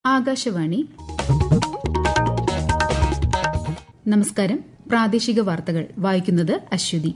ആകാശവാണി നമസ്കാരം പ്രാദേശിക വാർത്തകൾ വായിക്കുന്നത് അശ്വതി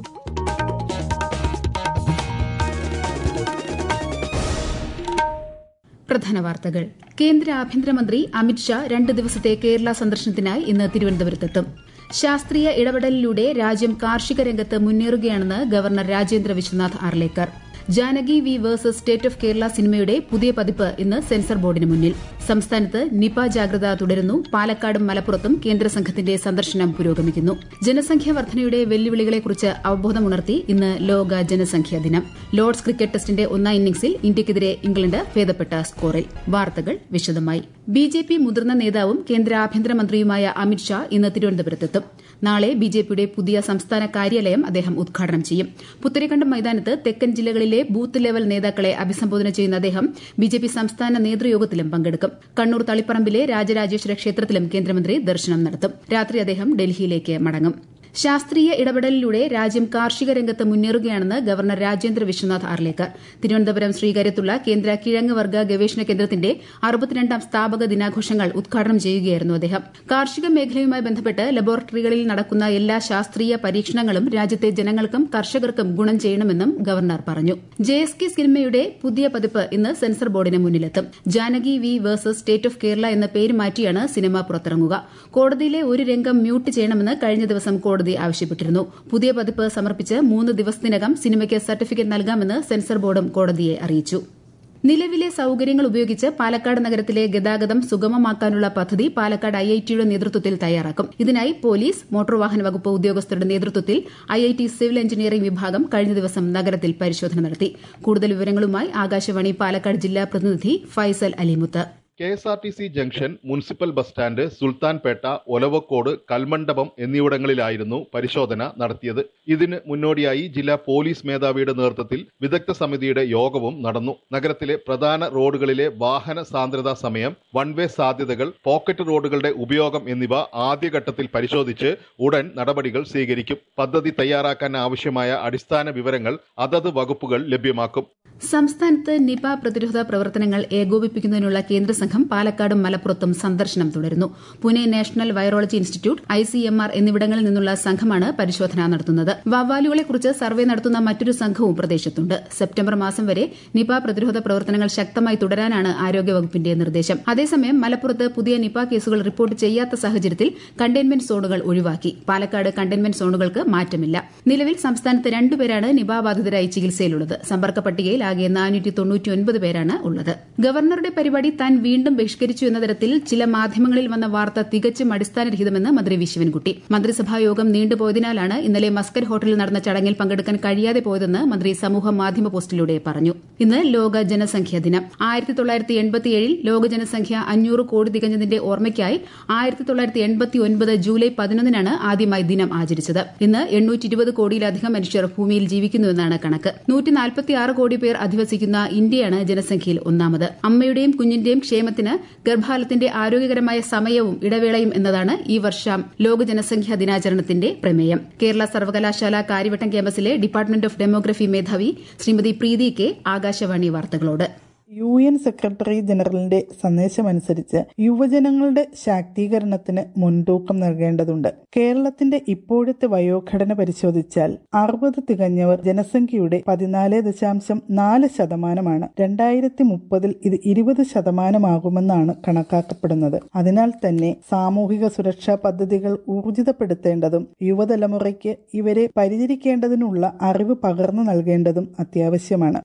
പ്രധാന വാർത്തകൾ കേന്ദ്ര ആഭ്യന്തരമന്ത്രി അമിത്ഷാ രണ്ട് ദിവസത്തെ കേരള സന്ദർശനത്തിനായി ഇന്ന് തിരുവനന്തപുരത്തെത്തും ശാസ്ത്രീയ ഇടപെടലിലൂടെ രാജ്യം കാർഷിക രംഗത്ത് മുന്നേറുകയാണെന്ന് governor Rajendra Vishwanath Arlekar Janaki V versus state of Kerala സിനിമയുടെ പുതിയ പതിപ്പ് ഇന്ന് സെൻസർ ബോർഡിന് മുന്നിൽ സംസ്ഥാനത്ത് നിപ ജാഗ്രത തുടരുന്നു പാലക്കാടും മലപ്പുറത്തും കേന്ദ്ര സംഘത്തിന്റെ സന്ദർശനം പുരോഗമിക്കുന്നു ജനസംഖ്യാ വർധനയുടെ വെല്ലുവിളികളെക്കുറിച്ച് അവബോധമുണർത്തി ഇന്ന് ലോക ജനസംഖ്യാ ദിനം ലോർഡ്സ് ക്രിക്കറ്റ് ടെസ്റ്റിന്റെ ഒന്നാം ഇന്നിംഗ്സിൽ ഇന്ത്യയ്ക്കെതിരെ ഇംഗ്ലണ്ട് ഭേദപ്പെട്ട സ്കോറിൽ വാർത്തകൾ വിശദമായി ബിജെപി മുതിർന്ന നേതാവും കേന്ദ്ര ആഭ്യന്തരമന്ത്രിയുമായ അമിത്ഷാ ഇന്ന് തിരുവനന്തപുരത്തെത്തും നാളെ ബിജെപിയുടെ പുതിയ സംസ്ഥാന കാര്യാലയം അദ്ദേഹം ഉദ്ഘാടനം ചെയ്യും പുത്തരിക്കണ്ടം മൈതാനത്ത് തെക്കൻ ജില്ലകളിലെ ബൂത്ത് ലെവൽ നേതാക്കളെ അഭിസംബോധന ചെയ്യുന്ന അദ്ദേഹം ബിജെപി സംസ്ഥാന നേതൃയോഗത്തിലും പങ്കെടുക്കും കണ്ണൂർ തളിപ്പറമ്പിലെ രാജരാജേശ്വര ക്ഷേത്രത്തിലും കേന്ദ്രമന്ത്രി ദർശനം നടത്തും രാത്രി അദ്ദേഹം ഡൽഹിയിലേക്ക് മടങ്ങും ശാസ്ത്രീയ ഇടപെടലിലൂടെ രാജ്യം കാർഷിക രംഗത്ത് മുന്നേറുകയാണെന്ന് ഗവർണർ രാജേന്ദ്ര വിശ്വനാഥ് ആർലേക്കർ തിരുവനന്തപുരം ശ്രീകാര്യത്തുള്ള കേന്ദ്ര കിഴങ്ങ് വർഗ്ഗ ഗവേഷണ കേന്ദ്രത്തിന്റെ അറുപത്തിരണ്ടാം സ്ഥാപക ദിനാഘോഷങ്ങൾ ഉദ്ഘാടനം ചെയ്യുകയായിരുന്നു അദ്ദേഹം കാർഷിക മേഖലയുമായി ബന്ധപ്പെട്ട് ലബോറട്ടറികളിൽ നടക്കുന്ന എല്ലാ ശാസ്ത്രീയ പരീക്ഷണങ്ങളും രാജ്യത്തെ ജനങ്ങൾക്കും കർഷകർക്കും ഗുണം ചെയ്യണമെന്നും ഗവർണർ പറഞ്ഞു ജെ എസ് കെ സിനിമയുടെ പുതിയ പതിപ്പ് ഇന്ന് സെൻസർ ബോർഡിന് മുന്നിലെത്തും Janaki V versus state of Kerala എന്ന പേര് മാറ്റിയാണ് സിനിമ പുറത്തിറങ്ങുക കോടതിയിലെ ഒരു രംഗം മ്യൂട്ട് ചെയ്യണമെന്ന് കഴിഞ്ഞ ദിവസം കോടതി കോടതി ആവശ്യപ്പെട്ടിരുന്നു പുതിയ പതിപ്പ് സമർപ്പിച്ച് മൂന്ന് ദിവസത്തിനകം സിനിമയ്ക്ക് സർട്ടിഫിക്കറ്റ് നൽകാമെന്ന് സെൻസർ ബോർഡും കോടതിയെ അറിയിച്ചു നിലവിലെ സൌകര്യങ്ങൾ ഉപയോഗിച്ച് പാലക്കാട് നഗരത്തിലെ ഗതാഗതം സുഗമമാക്കാനുള്ള പദ്ധതി പാലക്കാട് ഐഐടിയുടെ നേതൃത്വത്തിൽ തയ്യാറാക്കും ഇതിനായി പോലീസ് മോട്ടോർ വാഹന വകുപ്പ് ഉദ്യോഗസ്ഥരുടെ നേതൃത്വത്തിൽ ഐഐടി സിവിൽ എഞ്ചിനീയറിംഗ് വിഭാഗം കഴിഞ്ഞ ദിവസം നഗരത്തിൽ പരിശോധന നടത്തി കൂടുതൽ വിവരങ്ങളുമായി ആകാശവാണി പാലക്കാട് ജില്ലാ പ്രതിനിധി Faisal Alimuth K S R T C junction municipal bus stand Sultanpet Olavakkode Kalmandapam എന്നിവിടങ്ങളിലായിരുന്നു പരിശോധന നടത്തിയത് ഇതിന് മുന്നോടിയായി ജില്ലാ പോലീസ് മേധാവിയുടെ നേതൃത്വത്തിൽ വിദഗ്ധ സമിതിയുടെ യോഗവും നടന്നു നഗരത്തിലെ പ്രധാന റോഡുകളിലെ വാഹന സാന്ദ്രതാ സമയം വൺ വേ സാധ്യതകൾ പോക്കറ്റ് റോഡുകളുടെ ഉപയോഗം എന്നിവ ആദ്യഘട്ടത്തിൽ പരിശോധിച്ച് ഉടൻ നടപടികൾ സ്വീകരിക്കും പദ്ധതി തയ്യാറാക്കാൻ ആവശ്യമായ അടിസ്ഥാന വിവരങ്ങൾ അതത് വകുപ്പുകൾ ലഭ്യമാക്കും സംസ്ഥാനത്ത് നിപ പ്രതിരോധ പ്രവർത്തനങ്ങൾ ഏകോപിപ്പിക്കുന്നതിനുള്ള കേന്ദ്ര സംഘം പാലക്കാടും മലപ്പുറത്തും സന്ദർശനം തുടരുന്നു Pune national virology institute ICMR എന്നിവിടങ്ങളിൽ നിന്നുള്ള സംഘമാണ് പരിശോധന നടത്തുന്നത് വവ്വാലുകളെക്കുറിച്ച് സർവേ നടത്തുന്ന മറ്റൊരു സംഘവും പ്രദേശത്തുണ്ട് സെപ്റ്റംബർ മാസം വരെ നിപ പ്രതിരോധ പ്രവർത്തനങ്ങൾ ശക്തമായി തുടരാനാണ് ആരോഗ്യവകുപ്പിന്റെ നിർദ്ദേശം അതേസമയം മലപ്പുറത്ത് പുതിയ നിപ കേസുകൾ റിപ്പോർട്ട് ചെയ്യാത്ത സാഹചര്യത്തിൽ കണ്ടെയ്ൻമെന്റ് സോണുകൾ ഒഴിവാക്കി പാലക്കാട് കണ്ടെയ്ൻമെന്റ് സോണുകൾക്ക് മാറ്റമില്ല നിലവിൽ സംസ്ഥാനത്ത് രണ്ടുപേരാണ് നിപ ബാധിതരായി ചികിത്സയിലുള്ളത് സമ്പർക്ക പട്ടികയിൽ ആകെ നാനൂറ്റി തൊണ്ണൂറ്റിയൊൻപത് പേരാണ് ഉള്ളത് ഗവർണറുടെ പരിപാടി താൻ വീണ്ടും ബഹിഷ്കരിച്ചു എന്ന തരത്തിൽ ചില മാധ്യമങ്ങളിൽ വന്ന വാർത്ത തികച്ചും അടിസ്ഥാനരഹിതമെന്ന് മന്ത്രി വി ശിവൻകുട്ടി മന്ത്രിസഭാ യോഗം നീണ്ടുപോയതിനാലാണ് ഇന്നലെ മസ്കർ ഹോട്ടലിൽ നടന്ന ചടങ്ങിൽ പങ്കെടുക്കാൻ കഴിയാതെ പോയതെന്ന് മന്ത്രി സമൂഹ മാധ്യമ പോസ്റ്റിലൂടെ പറഞ്ഞു ഇന്ന് ലോക ജനസംഖ്യാ ദിനം ആയിരത്തി തൊള്ളായിരത്തി എൺപത്തിയേഴിൽ ലോക ജനസംഖ്യ അഞ്ഞൂറ് കോടി തികഞ്ഞതിന്റെ ഓർമ്മയ്ക്കായി ആയിരത്തി തൊള്ളായിരത്തി എൺപത്തി ഒൻപത് ജൂലൈ പതിനൊന്നിനാണ് ആദ്യമായി ദിനം ആചരിച്ചത് ഇന്ന് എണ്ണൂറ്റി ഇരുപത് കോടിയിലധികം മനുഷ്യർ ഭൂമിയിൽ ജീവിക്കുന്നുവെന്നാണ് കണക്ക് നൂറ്റി നാൽപ്പത്തിയാറ് കോടി പേർ അധിവസിക്കുന്ന ഇന്ത്യയാണ് ജനസംഖ്യയിൽ ഒന്നാമത് അമ്മയുടെയും കുഞ്ഞിന്റെയും ക്ഷേമത്തിന് ഗർഭാലത്തിന്റെ ആരോഗ്യകരമായ സമയവും ഇടവേളയും എന്നതാണ് ഈ വർഷം ലോക ജനസംഖ്യാ ദിനാചരണത്തിന്റെ പ്രമേയം കേരള സർവകലാശാല കാര്യവട്ടം ക്യാമ്പസിലെ ഡിപ്പാർട്ട്മെന്റ് ഓഫ് ഡെമോഗ്രഫി മേധാവി ശ്രീമതി പ്രീതി കെ ആകാശവാണി വാർത്തകളോട് യു എൻ സെക്രട്ടറി ജനറലിന്റെ സന്ദേശമനുസരിച്ച് യുവജനങ്ങളുടെ ശാക്തീകരണത്തിന് മുൻതൂക്കം നൽകേണ്ടതുണ്ട് കേരളത്തിന്റെ ഇപ്പോഴത്തെ വയോഘടന പരിശോധിച്ചാൽ അറുപത് തികഞ്ഞവർ ജനസംഖ്യയുടെ പതിനാല് ദശാംശം നാല് ശതമാനമാണ് രണ്ടായിരത്തി മുപ്പതിൽ ഇത് ഇരുപത് ശതമാനമാകുമെന്നാണ് കണക്കാക്കപ്പെടുന്നത് അതിനാൽ തന്നെ സാമൂഹിക സുരക്ഷാ പദ്ധതികൾ ഊർജിതപ്പെടുത്തേണ്ടതും യുവതലമുറയ്ക്ക് ഇവരെ പരിചരിക്കേണ്ടതിനുള്ള അറിവ് പകർന്നു നൽകേണ്ടതും അത്യാവശ്യമാണ്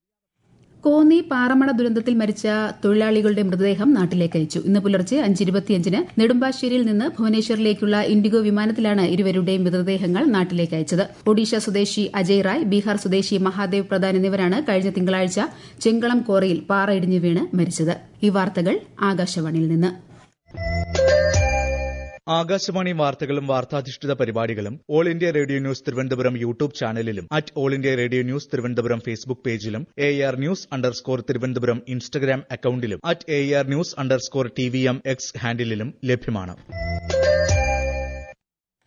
കോന്നി പാറമണ ദുരന്തത്തിൽ മരിച്ച തൊഴിലാളികളുടെ മൃതദേഹം നാട്ടിലേക്ക് അയച്ചു ഇന്ന് പുലർച്ചെ അഞ്ചിരുപത്തിയഞ്ചിന് നെടുമ്പാശ്ശേരിയിൽ നിന്ന് ഭുവനേശ്വറിലേക്കുള്ള ഇൻഡിഗോ വിമാനത്തിലാണ് ഇരുവരുടെയും മൃതദേഹങ്ങൾ നാട്ടിലേക്ക് അയച്ചത് ഒഡീഷ സ്വദേശി അജയ് റായ് ബീഹാർ സ്വദേശി മഹാദേവ് പ്രധാൻ എന്നിവരാണ് കഴിഞ്ഞ തിങ്കളാഴ്ച ചെങ്കളം കോറയിൽ പാറയിടിഞ്ഞു വീണ് മരിച്ചത് ഈ വാർത്തകൾ ആകാശവാണിയിൽ നിന്ന് ആകാശവാണി വാർത്തകളും വാർത്താധിഷ്ഠിത പരിപാടികളും All India Radio News Thiruvananthapuram YouTube ചാനലിലും at All India Radio News Thiruvananthapuram Facebook പേജിലും A R news underscore Thiruvananthapuram Instagram അക്കൌണ്ടിലും at A R news underscore T V M X ഹാൻഡിലും ലഭ്യമാണ്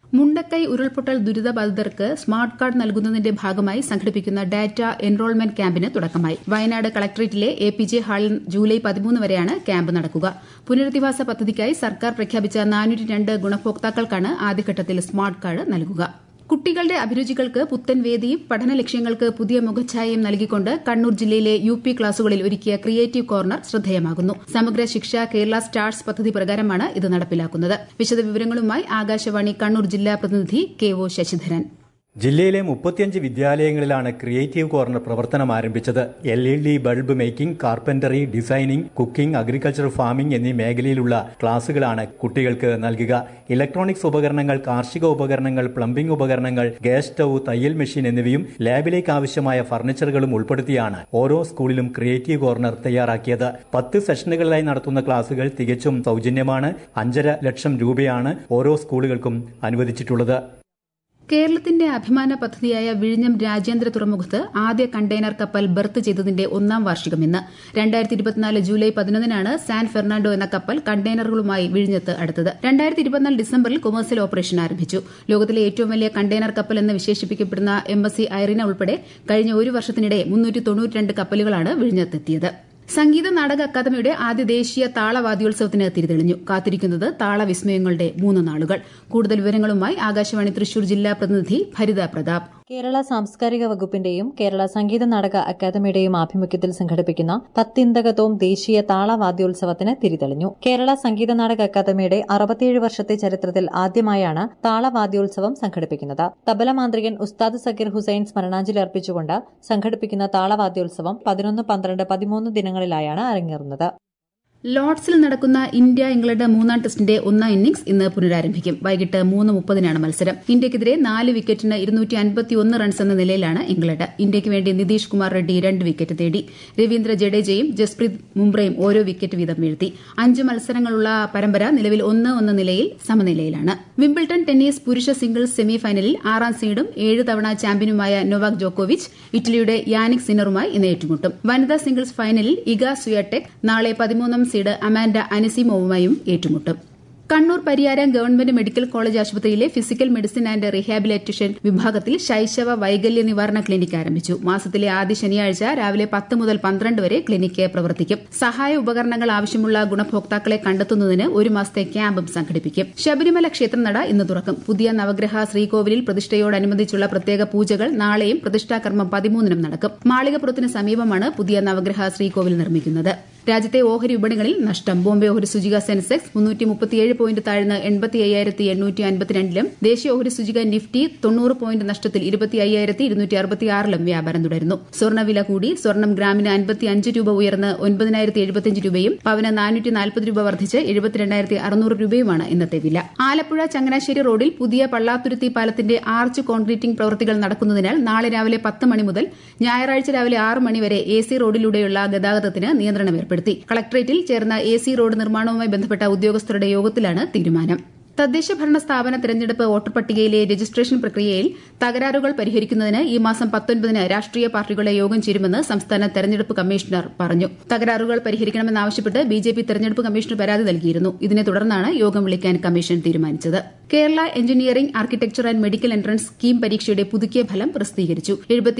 മുണ്ടക്കൈ ഉരുൾപൊട്ടൽ ദുരിതബാധിതർക്ക് സ്മാർട്ട് കാർഡ് നൽകുന്നതിന്റെ ഭാഗമായി സംഘടിപ്പിക്കുന്ന ഡാറ്റ എൻറോൾമെന്റ് ക്യാമ്പിന് തുടക്കമായി വയനാട് കളക്ടറേറ്റിലെ എ പി ജെ ഹാളിൽ ജൂലൈ പതിമൂന്ന് വരെയാണ് ക്യാമ്പ് നടക്കുക പുനരധിവാസ പദ്ധതിക്കായി സർക്കാർ പ്രഖ്യാപിച്ച നാനൂറ്റി രണ്ട് ഗുണഭോക്താക്കൾക്കാണ് ആദ്യഘട്ടത്തിൽ സ്മാർട്ട് കാർഡ് നൽകുക കുട്ടികളുടെ അഭിരുചികൾക്ക് പുത്തൻ വേദിയും പഠന ലക്ഷ്യങ്ങൾക്ക് പുതിയ മുഖഛായയും നൽകിക്കൊണ്ട് കണ്ണൂർ ജില്ലയിലെ യു പി ക്ലാസുകളിൽ ഒരുക്കിയ ക്രിയേറ്റീവ് കോർണർ ശ്രദ്ധേയമാകുന്നു സമഗ്ര ശിക്ഷ കേരള സ്റ്റാർസ് പദ്ധതി പ്രകാരമാണ് ഇത് നടപ്പിലാക്കുന്നത് വിശദവിവരങ്ങളുമായി ആകാശവാണി കണ്ണൂർ ജില്ലാ പ്രതിനിധി കെ ഒ ശശിധരൻ ജില്ലയിലെ മുപ്പത്തിയഞ്ച് വിദ്യാലയങ്ങളിലാണ് ക്രിയേറ്റീവ് കോർണർ പ്രവർത്തനം ആരംഭിച്ചത് L E D bulb making carpentry designing cooking agriculture farming എന്നീ മേഖലയിലുള്ള ക്ലാസുകളാണ് കുട്ടികൾക്ക് നൽകുക ഇലക്ട്രോണിക്സ് ഉപകരണങ്ങൾ കാർഷിക ഉപകരണങ്ങൾ പ്ലംബിംഗ് ഉപകരണങ്ങൾ ഗ്യാസ് സ്റ്റൌ തയ്യൽ മെഷീൻ എന്നിവയും ലാബിലേക്ക് ആവശ്യമായ ഫർണിച്ചറുകളും ഉൾപ്പെടുത്തിയാണ് ഓരോ സ്കൂളിലും ക്രിയേറ്റീവ് കോർണർ തയ്യാറാക്കിയത് പത്ത് സെഷനുകളിലായി നടത്തുന്ന ക്ലാസുകൾ തികച്ചും സൗജന്യമാണ് അഞ്ചര ലക്ഷം രൂപയാണ് ഓരോ സ്കൂളുകൾക്കും അനുവദിച്ചിട്ടുള്ളത് കേരളത്തിന്റെ അഭിമാന പദ്ധതിയായ വിഴിഞ്ഞം രാജ്യാന്തര തുറമുഖത്ത് ആദ്യ കണ്ടെയ്നർ കപ്പൽ ബർത്ത് ചെയ്തതിന്റെ ഒന്നാം വാർഷികം ഇന്ന് രണ്ടായിരത്തി ഇരുപത്തിനാല് ജൂലൈ പതിനൊന്നിനാണ് സാൻ ഫെർണാണ്ടോ എന്ന കപ്പൽ കണ്ടെയ്നറുകളുമായി വിഴിഞ്ഞത്ത് അടുത്തത് രണ്ടായിരത്തി ഇരുപത്തിനാല് ഡിസംബറിൽ കൊമേഴ്സ്യൽ ഓപ്പറേഷൻ ആരംഭിച്ചു ലോകത്തിലെ ഏറ്റവും വലിയ കണ്ടെയ്നർ കപ്പൽ എന്ന് വിശേഷിപ്പിക്കപ്പെടുന്ന എം എസ് സി ഐറിന ഉൾപ്പെടെ കഴിഞ്ഞ ഒരു വർഷത്തിനിടെ മുന്നൂറ്റി തൊണ്ണൂറ്റിരണ്ട് കപ്പലുകളാണ് വിഴിഞ്ഞത്തെത്തിയത് സംഗീത നാടക അക്കാദമിയുടെ ആദ്യ ദേശീയ താളവാദ്യോത്സവത്തിന് തിരിതെളിഞ്ഞു കാത്തിരിക്കുന്നത് താളവിസ്മയങ്ങളുടെ മൂന്ന് നാളുകൾ കൂടുതൽ വിവരങ്ങളുമായി ആകാശവാണി തൃശൂർ ജില്ലാ പ്രതിനിധി ഭരിത പ്രതാപ് കേരള സാംസ്കാരിക വകുപ്പിന്റെയും കേരള സംഗീത നാടക അക്കാദമിയുടെയും ആഭിമുഖ്യത്തിൽ സംഘടിപ്പിക്കുന്ന പത്തിന്തകത്തോം ദേശീയ താളവാദ്യോത്സവത്തിന് തിരിതെളിഞ്ഞു കേരള സംഗീത നാടക അക്കാദമിയുടെ അറുപത്തിയേഴ് വർഷത്തെ ചരിത്രത്തിൽ ആദ്യമായാണ് താളവാദ്യോത്സവം സംഘടിപ്പിക്കുന്നത് തബല മാന്ത്രികൻ ഉസ്താദ് സക്കീർ ഹുസൈൻ സ്മരണാഞ്ജലി അർപ്പിച്ചുകൊണ്ട് സംഘടിപ്പിക്കുന്ന താളവാദ്യോത്സവം പതിനൊന്ന് പന്ത്രണ്ട് പതിമൂന്ന് ദിനങ്ങളിലായാണ് അരങ്ങേറുന്നത് ലോർഡ്സിൽ നടക്കുന്ന ഇന്ത്യ ഇംഗ്ലണ്ട് മൂന്നാം ടെസ്റ്റിന്റെ ഒന്നാം ഇന്നിംഗ്സ് ഇന്ന് പുനരാരംഭിക്കും വൈകിട്ട് മൂന്ന് മുപ്പതിനാണ് മത്സരം ഇന്ത്യക്കെതിരെ നാല് വിക്കറ്റിന് ഇരുന്നൂറ്റി അൻപത്തിയൊന്ന് റൺസ് എന്ന നിലയിലാണ് ഇംഗ്ലണ്ട് ഇന്ത്യയ്ക്ക് വേണ്ടി നിതീഷ് കുമാർ റെഡ്ഡി രണ്ട് വിക്കറ്റ് നേടി രവീന്ദ്ര ജഡേജയും ജസ്പ്രീത് മുംബ്രയും ഓരോ വിക്കറ്റ് വീതം വീഴ്ത്തി അഞ്ച് മത്സരങ്ങളുള്ള പരമ്പര നിലവിൽ ഒന്ന് ഒന്ന് നിലയിൽ സമനിലയിലാണ് വിംബിൾട്ടൺ ടെന്നീസ് പുരുഷ സിംഗിൾസ് സെമി ഫൈനലിൽ ആറാം സീഡും ഏഴ് തവണ ചാമ്പ്യനുമായ നൊവാക് ജോക്കോവിച്ച് ഇറ്റലിയുടെ യാനിക് സിന്നറുമായി ഇന്ന് ഏറ്റുമുട്ടും വനിതാ സിംഗിൾസ് ഫൈനലിൽ ഇഗ സുയടെക് നാളെ പതിമൂന്നാം സീഡ് അമാൻഡ അനിസിമോവുമായും ഏറ്റുമുട്ടും Kannur Pariyaram government medical college ആശുപത്രിയിലെ ഫിസിക്കൽ മെഡിസിൻ ആന്റ് റീഹാബിലിറ്റേഷൻ വിഭാഗത്തിൽ ശൈശവ വൈകല്യ നിവാരണ ക്ലിനിക് ആരംഭിച്ചു മാസത്തിലെ ആദ്യ ശനിയാഴ്ച രാവിലെ പത്ത് മുതൽ പന്ത്രണ്ട് വരെ ക്ലിനിക്ക് പ്രവർത്തിക്കും സഹായ ഉപകരണങ്ങൾ ആവശ്യമുള്ള ഗുണഭോക്താക്കളെ കണ്ടെത്തുന്നതിന് ഒരു മാസത്തെ ക്യാമ്പും സംഘടിപ്പിക്കും ശബരിമല ക്ഷേത്രനട ഇന്ന് തുറക്കും പുതിയ നവഗ്രഹ ശ്രീകോവിലിൽ പ്രതിഷ്ഠയോടനുബന്ധിച്ചുള്ള പ്രത്യേക പൂജകൾ നാളെയും പ്രതിഷ്ഠാകർമ്മം പതിമൂന്നിനും നടക്കും മാളികപ്പുറത്തിന് സമീപമാണ് പുതിയ നവഗ്രഹ ശ്രീകോവിൽ നിർമ്മിക്കുന്നത് രാജ്യത്തെ ഓഹരി വിപണികളിൽ നഷ്ടം ബോംബെ ഓഹരി സൂചിക സെൻസെക്സ് മുന്നൂറ്റി മുപ്പത്തിയേഴ് പോയിന്റ് താഴ്ന്ന് എൺപത്തി അയ്യായിരത്തി എണ്ണൂറ്റി അൻപത്തിരണ്ടിലും ദേശീയ ഓഹരി സൂചിക നിഫ്റ്റി തൊണ്ണൂറ് പോയിന്റ് നഷ്ടത്തിൽ ഇരുപത്തി അയ്യായിരത്തി ഇരുന്നൂറ്റി അറുപത്തിയാറിലും വ്യാപാരം തുടരുന്നു സ്വർണ്ണവില കൂടി സ്വർണ്ണം ഗ്രാമിന് അൻപത്തി അഞ്ച് രൂപ ഉയർന്ന് ഒൻപതിനായിരത്തി എഴുപത്തിയഞ്ച് രൂപയും പവന് നാനൂറ്റി നാൽപ്പത് രൂപ വർദ്ധിച്ച് എഴുപത്തിരണ്ടായിരത്തി അറുന്നൂറ് രൂപയുമാണ് ഇന്നത്തെ വില ആലപ്പുഴ ചങ്ങനാശ്ശേരി റോഡിൽ പുതിയ പള്ളാത്തുരുത്തി പാലത്തിന്റെ ആർച്ച് കോൺക്രീറ്റിംഗ് പ്രവൃത്തികൾ നടക്കുന്നതിനാൽ നാളെ രാവിലെ പത്ത് മണി മുതൽ ഞായറാഴ്ച രാവിലെ ആറ് മണി വരെ എ സി റോഡിലൂടെയുള്ള ഗതാഗതത്തിന് നിയന്ത്രണം ഏർപ്പെടുത്തി കളക്ടറേറ്റിൽ ചേർന്ന എ സി റോഡ് നിർമ്മാണവുമായി ബന്ധപ്പെട്ട ഉദ്യോഗസ്ഥരുടെ യോഗത്തിലാണ് തീരുമാനം തദ്ദേശ ഭരണ സ്ഥാപന തെരഞ്ഞെടുപ്പ് വോട്ടർ പട്ടികയിലെ രജിസ്ട്രേഷൻ പ്രക്രിയയിൽ തകരാറുകൾ പരിഹരിക്കുന്നതിന് ഈ മാസം പത്തൊൻപതിന് രാഷ്ട്രീയ പാർട്ടികളുടെ യോഗം ചേരുമെന്ന് സംസ്ഥാന തെരഞ്ഞെടുപ്പ് കമ്മീഷണർ പറഞ്ഞു തകരാറുകൾ പരിഹരിക്കണമെന്നാവശ്യപ്പെട്ട് ബി ജെ പി തെരഞ്ഞെടുപ്പ് കമ്മീഷന് പരാതി നൽകിയിരുന്നു ഇതിനെ തുടർന്നാണ് യോഗം വിളിക്കാൻ കമ്മീഷൻ തീരുമാനിച്ചത് Kerala engineering architecture and medical entrance scheme പരീക്ഷയുടെ പുതുക്കിയ ഫലം പ്രസിദ്ധീകരിച്ചു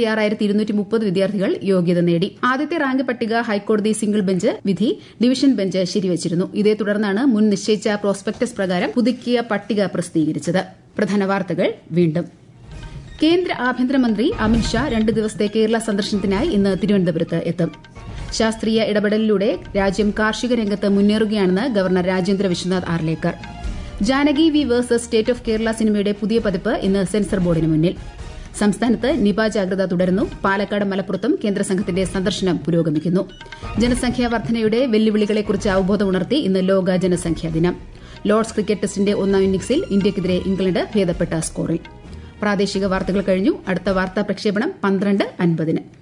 വിദ്യാർത്ഥികൾ യോഗ്യത നേടി ആദ്യത്തെ റാങ്ക് പട്ടിക ഹൈക്കോടതി സിംഗിൾ ബെഞ്ച് വിധി ഡിവിഷൻ ബെഞ്ച് ശരിവച്ചിരുന്നു ഇതേ തുടർന്നാണ് മുൻ നിശ്ചയിച്ച പ്രോസ്പെക്ടസ് പ്രകാരം പുതുക്കിയ പട്ടിക പ്രസിദ്ധീകരിച്ചത് പ്രധാന വാർത്തകൾ വീണ്ടും കേന്ദ്ര ആഭ്യന്തരമന്ത്രി അമിത്ഷാ രണ്ട് ദിവസത്തെ കേരള സന്ദർശനത്തിനായി ഇന്ന് തിരുവനന്തപുരത്ത് എത്തും ശാസ്ത്രീയ ഇടപെടലിലൂടെ രാജ്യം കാർഷിക രംഗത്ത് മുന്നേറുകയാണെന്ന് governor Rajendra Vishwanath Arlekar Janaki V versus state of Kerala സിനിമയുടെ പുതിയ പതിപ്പ് ഇന്ന് സെൻസർ ബോർഡിന് മുന്നിൽ സംസ്ഥാനത്ത് നിപ ജാഗ്രത തുടരുന്നു പാലക്കാട് മലപ്പുറത്തും കേന്ദ്ര സംഘത്തിന്റെ സന്ദർശനം പുരോഗമിക്കുന്നു ജനസംഖ്യാ വർധനയുടെ വെല്ലുവിളികളെക്കുറിച്ച് അവബോധമുണർത്തി ഇന്ന് ലോക ജനസംഖ്യാ ദിനം ലോർഡ്സ് ക്രിക്കറ്റ് ടെസ്റ്റിന്റെ ഒന്നാം ഇന്നിംഗ്സിൽ ഇന്ത്യക്കെതിരെ ഇംഗ്ലണ്ട് ഭേദപ്പെട്ട സ്കോറിൽ പ്രാദേശിക വാർത്തകൾ കഴിഞ്ഞു അടുത്ത വാർത്താ പ്രക്ഷേപണം പന്ത്രണ്ട് അൻപതിന്